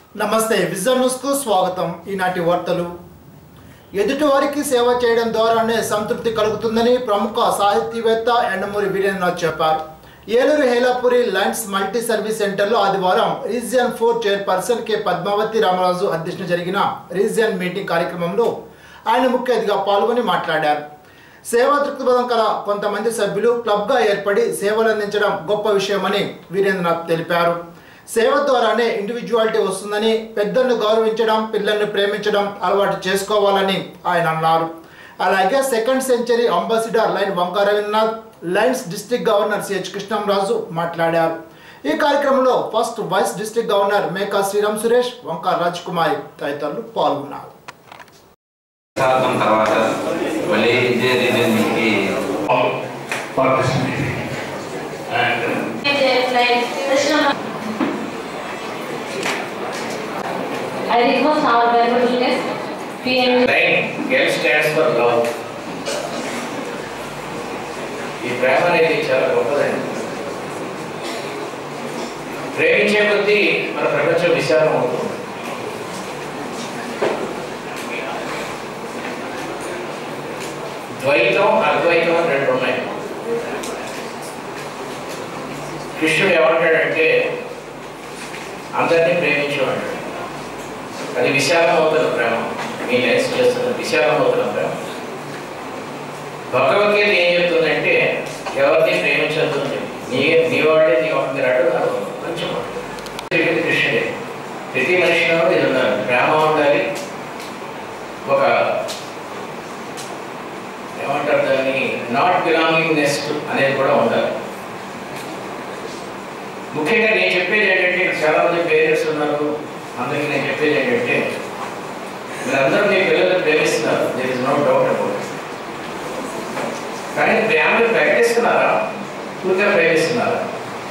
నమస్తే విజన్ న్యూస్కు స్వాగతం ఈనాటి వార్తలు ఎదుటివారికి సేవ చేయడం ద్వారానే సంతృప్తి కలుగుతుందని ప్రముఖ సాహితీవేత్త ఎండమూరి వీరేంద్రనాథ్ చెప్పారు Eluru Helapuri Lions multi service సెంటర్లో ఆదివారం region four chairperson K Padmavathi Ramaraju అధ్యక్షత జరిగిన రీజియన్ మీటింగ్ కార్యక్రమంలో ఆయన ముఖ్య అతిథిగా పాల్గొని మాట్లాడారు సేవా దృక్పథం కల కొంతమంది సభ్యులు క్లబ్గా ఏర్పడి సేవలు అందించడం గొప్ప విషయమని వీరేంద్రనాథ్ తెలిపారు సేవ ద్వారానే ఇండివిజువాలిటీ వస్తుందని పెద్దలను గౌరవించడం పిల్లల్ని ప్రేమించడం అలవాటు చేసుకోవాలని ఆయన అన్నారు అలాగే second century ambassador lion Vanka Ravindranath Lions district governor CH Krishnamraju మాట్లాడారు ఈ కార్యక్రమంలో first vice district governor Meka Sriram Suresh Vanka Raj Kumari తదితరులు పాల్గొన్నారు శాతం తర్వాత మళ్ళీ ఇదే రీజన్కి for this meeting. And I request our venerable guest, PM lion L stands for love ఈ ప్రేమ అనేది చాలా గొప్పదండి ప్రేమించే కొద్దీ మన ప్రపంచం విశాలం అవుతుంది ద్వైతం అద్వైతం అని రెండు ఉన్నాయి కృష్ణుడు ఏమంటాడంటే అందరినీ ప్రేమించేవాడు అది విశాలం అవుతున్న ప్రేమ మీ లైఫ్ చేస్తున్న విశాలం అవుతున్న ప్రేమ భగవద్గీత ఏం చెప్తుందంటే ఎవరిని ప్రేమించద్దు అని చెప్పి. నీ నీ వాడే నీ ఒకటి రాడు నాకు మంచి మాట. చెప్పింది కృష్ణుడే ప్రతి మనిషిలో ఇది ఉండాలి ప్రేమ ఉండాలి ఒక ఏమంటారు దాన్ని నాట్ బిలాంగింగ్ నెస్ట్ అనేది కూడా ఉండాలి ముఖ్యంగా నేను చెప్పేది ఏంటంటే ఇక్కడ చాలా మంది పేరెంట్స్ ఉన్నారు అందరికీ నేను చెప్పేది ఏంటంటే మీరందరూ మీ పిల్లల్ని ప్రేమిస్తున్నారు there is no doubt about కానీ ప్రేమను ప్రకటిస్తున్నారా పూర్తిగా ప్రేమిస్తున్నారా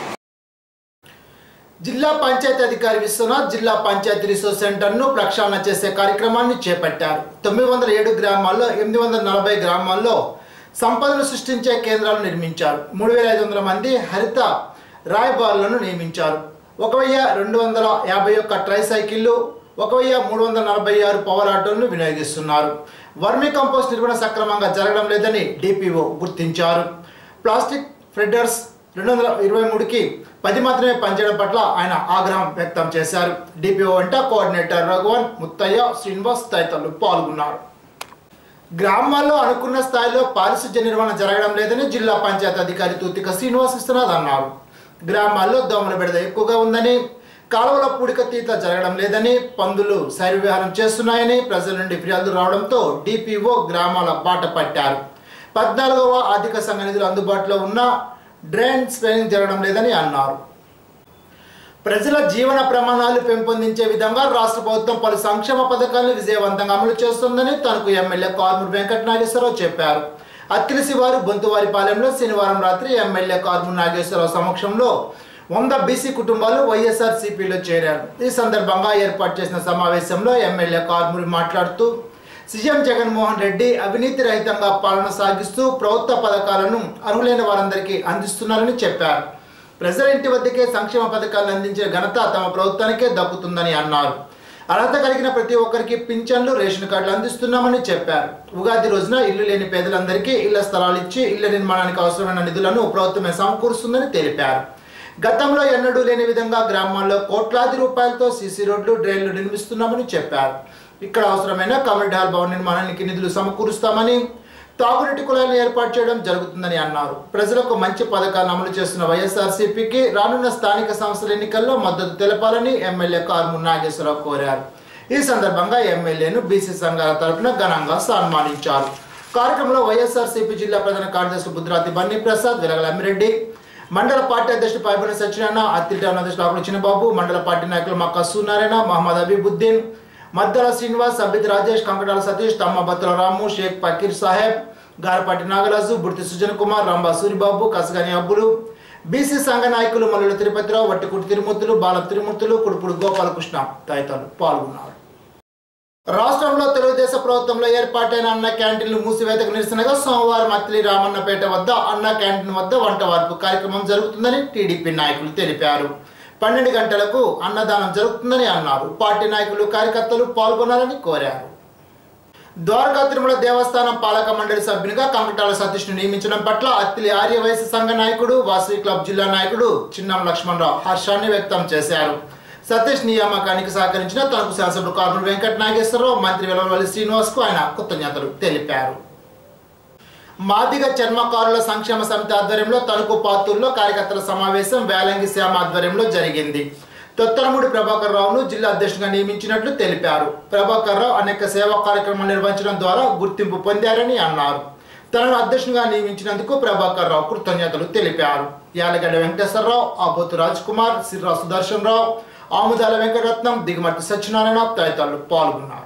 జిల్లా పంచాయతీ అధికారి విశ్వనాథ్ జిల్లా పంచాయతీ రిసోర్స్ సెంటర్ను ప్రక్షాళన చేసే కార్యక్రమాన్ని చేపట్టారు తొమ్మిది వందల ఏడు గ్రామాల్లో ఎనిమిది వందల నలభై గ్రామాల్లో సంపదను సృష్టించే కేంద్రాలు నిర్మించారు మూడు వేల ఐదు వందల మంది హరిత రాయబారులను నియమించారు ఒక వెయ్యి రెండు వందల యాభై ఒక్క ట్రై సైకిళ్ళు ఒక వెయ్యి మూడు వందల నలభై ఆరు పవర్ ఆటోలను వినియోగిస్తున్నారు వర్మీ కంపోస్ట్ నిర్వహణ సక్రమంగా జరగడం లేదని డిపిఓ గుర్తించారు ప్లాస్టిక్ ఫ్రెడర్స్ రెండు వందల ఇరవై మూడుకి పది మాత్రమే పనిచేయడం పట్ల ఆయన ఆగ్రహం వ్యక్తం చేశారు డిపిఓ వెంట కోఆర్డినేటర్ రఘువన్ ముత్తయ్య శ్రీనివాస్ తదితరులు పాల్గొన్నారు గ్రామాల్లో అనుకున్న స్థాయిలో పారిశుధ్య నిర్వహణ జరగడం లేదని జిల్లా పంచాయతీ అధికారి తూతిక శ్రీనివాస్ విశ్వనాథ్ అన్నారు గ్రామాల్లో దోమల బెడద ఎక్కువగా ఉందని కాలువల పూడిక తీత జరగడం లేదని పందులు శైర్విహారం చేస్తున్నాయని ప్రజల నుండి ఫిర్యాదులు రావడంతో డిపిఓ గ్రామాల బాట పట్టారు పద్నాలుగవ ఆర్థిక సంఘ నిధులు అందుబాటులో ఉన్న డ్రైన్ స్పెల్లింగ్ జరగడం లేదని అన్నారు ప్రజల జీవన ప్రమాణాలు పెంపొందించే విధంగా రాష్ట్ర ప్రభుత్వం పలు సంక్షేమ పథకాలను విజయవంతంగా అమలు చేస్తుందని తనకు ఎమ్మెల్యే కార్మూర్ వెంకట నాగేశ్వరరావు చెప్పారు అత్తిలి వారు బొంతువారిపాలెంలో శనివారం రాత్రి ఎమ్మెల్యే కార్మూర్ నాగేశ్వరరావు సమక్షంలో వంద బీసీ కుటుంబాలు వైఎస్ఆర్ సిపిలో చేరారు ఈ సందర్భంగా ఏర్పాటు చేసిన సమావేశంలో ఎమ్మెల్యే కార్మూరి మాట్లాడుతూ సీఎం జగన్మోహన్ రెడ్డి అవినీతి రహితంగా పాలన సాగిస్తూ ప్రభుత్వ పథకాలను అర్హులైన వారందరికీ అందిస్తున్నారని చెప్పారు ప్రజల ఇంటి వద్దకే సంక్షేమ పథకాలను అందించే ఘనత తమ ప్రభుత్వానికే దక్కుతుందని అన్నారు అర్హత కలిగిన ప్రతి ఒక్కరికి పింఛన్లు రేషన్ కార్డులు అందిస్తున్నామని చెప్పారు ఉగాది రోజున ఇల్లు లేని పేదలందరికీ ఇళ్ల స్థలాలు ఇచ్చి ఇళ్ల నిర్మాణానికి అవసరమైన నిధులను ప్రభుత్వమే సమకూరుస్తుందని తెలిపారు గతంలో ఎన్నడూ లేని విధంగా గ్రామాల్లో కోట్లాది రూపాయలతో సీసీ రోడ్లు డ్రైన్లు నిర్మిస్తున్నామని చెప్పారు ఇక్కడ అవసరమైన కమ్యూనిటీ హాల్ భవన నిర్మాణానికి నిధులు సమకూరుస్తామని తాగునీటి కుళాయిలను ఏర్పాటు చేయడం జరుగుతుందని అన్నారు ప్రజలకు మంచి పథకాలను అమలు చేస్తున్న వైఎస్ఆర్సీపీకి రానున్న స్థానిక సంస్థల ఎన్నికల్లో మద్దతు తెలపాలని ఎమ్మెల్యే కార్ము నాగేశ్వరరావు కోరారు ఈ సందర్భంగా ఎమ్మెల్యేను బీసీ సంఘాల తరపున ఘనంగా సన్మానించారు కార్యక్రమంలో వైఎస్ఆర్సీపీ జిల్లా ప్రధాన కార్యదర్శి బుద్రాతి బన్నీ ప్రసాద్ విలగల అమ్మిరెడ్డి మండల పార్టీ అధ్యక్షుడు పైబడి సత్యనారాయణ అత్తిటి అధ్యక్షుడు ఆకుల చిన్నబాబు మండల పార్టీ నాయకులు మక్కా సూనారాయణ మహమ్మద్ అబీబుద్దీన్ మద్దల శ్రీనివాస్ అభిత్ రాజేష్ కంకటాల సతీష్ తమ్మ బత్తుల రాము షేక్ ఫకీర్ సాహెబ్ గారపాటి నాగరాజు బుర్తి సుజన్ కుమార్ రంభా సూరిబాబు కసగాని అబ్బులు బీసీ సంఘ నాయకులు మల్లుల తిరుపతిరావు వట్టికుటి తిరుమూర్తులు బాల తిరుమూర్తులు కుడుపుడు గోపాలకృష్ణ తదితరులు పాల్గొన్నారు రాష్ట్రంలో తెలుగుదేశం ప్రభుత్వంలో ఏర్పాటైన అన్న క్యాంటీన్లు మూసివేతకు నిరసనగా సోమవారం అత్తిలి రామన్నపేట వద్ద అన్న క్యాంటీన్ వద్ద వంట వార్పు కార్యక్రమం జరుగుతుందని టీడీపీ నాయకులు తెలిపారు పన్నెండు గంటలకు అన్నదానం జరుగుతుందని అన్నారు పార్టీ నాయకులు కార్యకర్తలు పాల్గొనాలని కోరారు ద్వారకా తిరుమల దేవస్థానం పాలక మండలి సభ్యునిగా కంకటాల సతీష్ను నియమించడం పట్ల అత్తిలి ఆర్యవైశ్య సంఘ నాయకుడు వాసవి క్లబ్ జిల్లా నాయకుడు చిన్నం లక్ష్మణరావు హర్షాన్ని వ్యక్తం చేశారు సతీష్ నియామకానికి సహకరించిన తనకు శాసనసభ్యుడు కార్మిక వెంకట నాగేశ్వరరావు మంత్రి వెలవల్లి శ్రీనివాస్ కు ఆయన కృతజ్ఞతలు తెలిపారు మాదిగ చర్మకారుల సంక్షేమ సమితి ఆధ్వర్యంలో తణుకు పాతూరులో కార్యకర్తల సమావేశం వేలంగి శ్యామ ఆధ్వర్యంలో జరిగింది తొత్తరమూడి ప్రభాకర్ రావును జిల్లా అధ్యక్షుడిగా నియమించినట్లు తెలిపారు ప్రభాకర్ రావు అనేక సేవా కార్యక్రమాలు నిర్వహించడం ద్వారా గుర్తింపు పొందారని అన్నారు తనను అధ్యక్షునిగా నియమించినందుకు ప్రభాకర్ రావు కృతజ్ఞతలు తెలిపారు యాలగడ్డ వెంకటేశ్వరరావు ఆబోతు రాజ్ కుమార్ సిర్రా సుదర్శన్ రావు ఆముదాల వెంకటరత్నం దిగుమతి సత్యనారాయణ తదితరులు పాల్గొన్నారు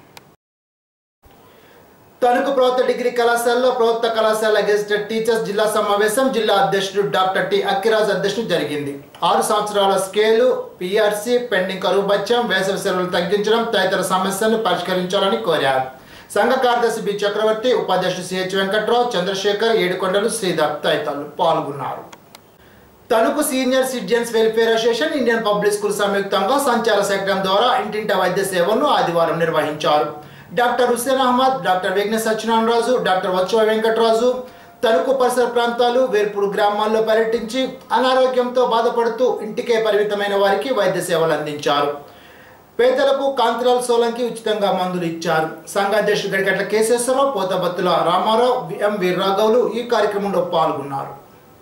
తణుకు ప్రభుత్వ డిగ్రీ కళాశాలలో ప్రభుత్వ కళాశాల గెజిటెడ్ టీచర్స్ జిల్లా సమావేశం జిల్లా అధ్యక్షుడు డాక్టర్ టి అక్కిరాజ్ అధ్యక్షుడు జరిగింది ఆరు సంవత్సరాల స్కేలు పిఆర్సీ పెండింగ్ కరువు బత్యం వేసవి సెలవులు తగ్గించడం తదితర సమస్యలను పరిష్కరించాలని కోరారు సంఘ కార్యదర్శి బి చక్రవర్తి ఉపాధ్యక్షుడు సిహెచ్ వెంకట్రావు చంద్రశేఖర్ ఏడుకొండలు శ్రీధర్ తదితరులు పాల్గొన్నారు Tanuku senior citizens welfare association Indian public school సంయుక్తంగా సంచార శకటం ద్వారా ఇంటింట వైద్య సేవలను ఆదివారం నిర్వహించారు doctor Hussain Ahmed doctor Vighna Satyanarayanaraju doctor Vachhava Venkataraju Tanuku పరిసర ప్రాంతాలు వేర్పూరు గ్రామాల్లో పర్యటించి అనారోగ్యంతో బాధపడుతూ ఇంటికే పరిమితమైన వారికి వైద్య సేవలు అందించారు పేదలకు కాంతిలాల్ సోలంకి ఉచితంగా మందులు ఇచ్చారు సంఘాధ్యక్షుడు గడిగట్ల కేశేశ్వరరావు పోతబత్తుల రామారావు ఎం వీర్రాఘవులు ఈ కార్యక్రమంలో పాల్గొన్నారు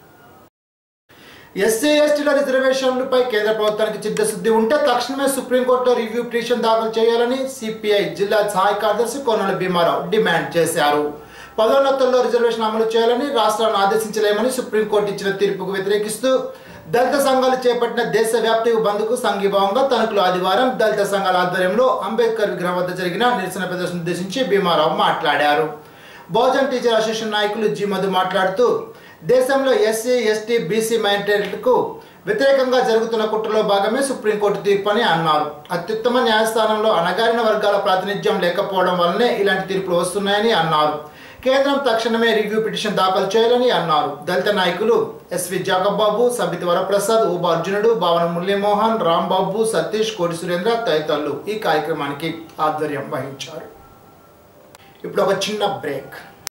ఎస్సీ ఎస్టీల రిజర్వేషన్లపై కేంద్ర ప్రభుత్వానికి చిత్తశుద్ధి ఉంటే తక్షణమే సుప్రీంకోర్టులో రివ్యూ పిటిషన్ దాఖలు చేయాలని సిపిఐ జిల్లా సహాయ కార్యదర్శి కొనల భీమారావు డిమాండ్ చేశారు పదోన్నతుల్లో రిజర్వేషన్ అమలు చేయాలని రాష్ట్రాలను ఆదేశించలేమని సుప్రీంకోర్టు ఇచ్చిన తీర్పుకు వ్యతిరేకిస్తూ దళిత సంఘాలు చేపట్టిన దేశవ్యాప్త బంద్కు సంఘీభావంగా తణుకులో ఆదివారం దళిత సంఘాల ఆధ్వర్యంలో అంబేద్కర్ విగ్రహం వద్ద జరిగిన నిరసన ప్రదర్శన ఉద్దేశించి భీమారావు మాట్లాడారు బహుజన్ టీచర్ అసోసియేషన్ నాయకులు జి మధు మాట్లాడుతూ దేశంలో ఎస్సీ ఎస్టీ బీసీ మైనారిటీలకు వ్యతిరేకంగా జరుగుతున్న కుట్రలో భాగమే సుప్రీంకోర్టు తీర్పు అని అన్నారు అత్యుత్తమ న్యాయస్థానంలో అణగారిన వర్గాల ప్రాతినిధ్యం లేకపోవడం వల్లనే ఇలాంటి తీర్పులు వస్తున్నాయని అన్నారు కేంద్రం తక్షణమే రివ్యూ పిటిషన్ దాఖలు చేయాలని అన్నారు దళిత నాయకులు ఎస్వి జాకబ్ బాబు సబితి వరప్రసాద్ ఊబ అర్జునుడు భావన మురళీమోహన్ రాంబాబు సతీష్ కోడి సురేంద్ర తదితరులు ఈ కార్యక్రమానికి ఆధ్వర్యం వహించారు ఇప్పుడు ఒక చిన్న బ్రేక్